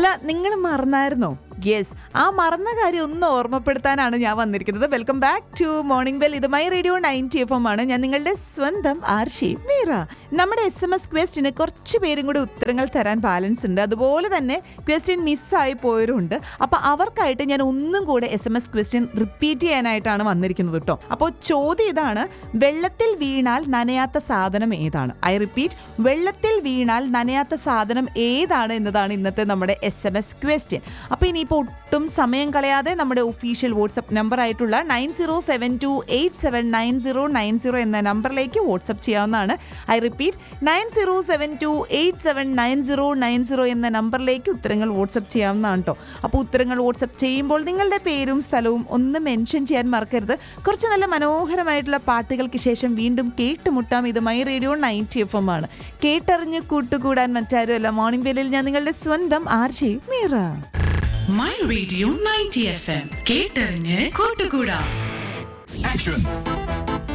അല്ല നിങ്ങൾ മറന്നായിരുന്നോ യെസ് ആ മറന്ന കാര്യം ഒന്ന് ഓർമ്മപ്പെടുത്താനാണ് ഞാൻ വന്നിരിക്കുന്നത് welcome back to morning bell ഇത് my radio ninety F M ആണ് ഞാൻ നിങ്ങളുടെ സ്വന്തം ആർഷി മീറ നമ്മുടെ എസ് എം എസ് ക്വസ്റ്റിന് കുറച്ച് പേരും കൂടി ഉത്തരങ്ങൾ തരാൻ ബാലൻസ് ഉണ്ട് അതുപോലെ തന്നെ ക്വസ്റ്റ്യൻ മിസ്സായി പോയവരുണ്ട് അപ്പോൾ അവർക്കായിട്ട് ഞാൻ ഒന്നും കൂടെ S M S question repeat ചെയ്യാനായിട്ടാണ് വന്നിരിക്കുന്നത് കേട്ടോ അപ്പോൾ ചോദ്യം ഇതാണ് വെള്ളത്തിൽ വീണാൽ നനയാത്ത സാധനം ഏതാണ് ഐ റിപ്പീറ്റ് വെള്ളത്തിൽ വീണാൽ നനയാത്ത സാധനം ഏതാണ് എന്നതാണ് ഇന്നത്തെ നമ്മുടെ എസ് എം എസ് ക്വസ്റ്റ്യൻ അപ്പോൾ ഇനിയിപ്പോൾ ഒട്ടും സമയം കളയാതെ നമ്മുടെ ഒഫീഷ്യൽ വാട്സപ്പ് നമ്പർ ആയിട്ടുള്ള nine zero seven two eight seven nine zero nine zero എന്ന നമ്പറിലേക്ക് വാട്സപ്പ് ചെയ്യാവുന്നതാണ് I repeat nine zero seven two eight seven nine zero nine zero എന്ന നമ്പറിലേക്ക് ഉത്തരങ്ങൾ വാട്സപ്പ് ചെയ്യാവുന്നതാണ് കേട്ടോ അപ്പോൾ ഉത്തരങ്ങൾ വാട്സപ്പ് ചെയ്യുമ്പോൾ നിങ്ങളുടെ പേരും സ്ഥലവും ഒന്ന് മെൻഷൻ ചെയ്യാൻ മറക്കരുത് കുറച്ച് നല്ല മനോഹരമായിട്ടുള്ള പാട്ടുകൾക്ക് ശേഷം വീണ്ടും കേട്ടുമുട്ടാം ഇത് my radio ninety F M ആണ് കേട്ടറിഞ്ഞ് കൂട്ടുകൂടാൻ മറ്റാരുമല്ല മോർണിംഗ് ബെല്ലിൽ ഞാൻ നിങ്ങളുടെ സ്വന്തം RJ Meera my radio ninety F M കേട്ടറിഞ്ഞ് കൂട്ടുകൂടാ Action!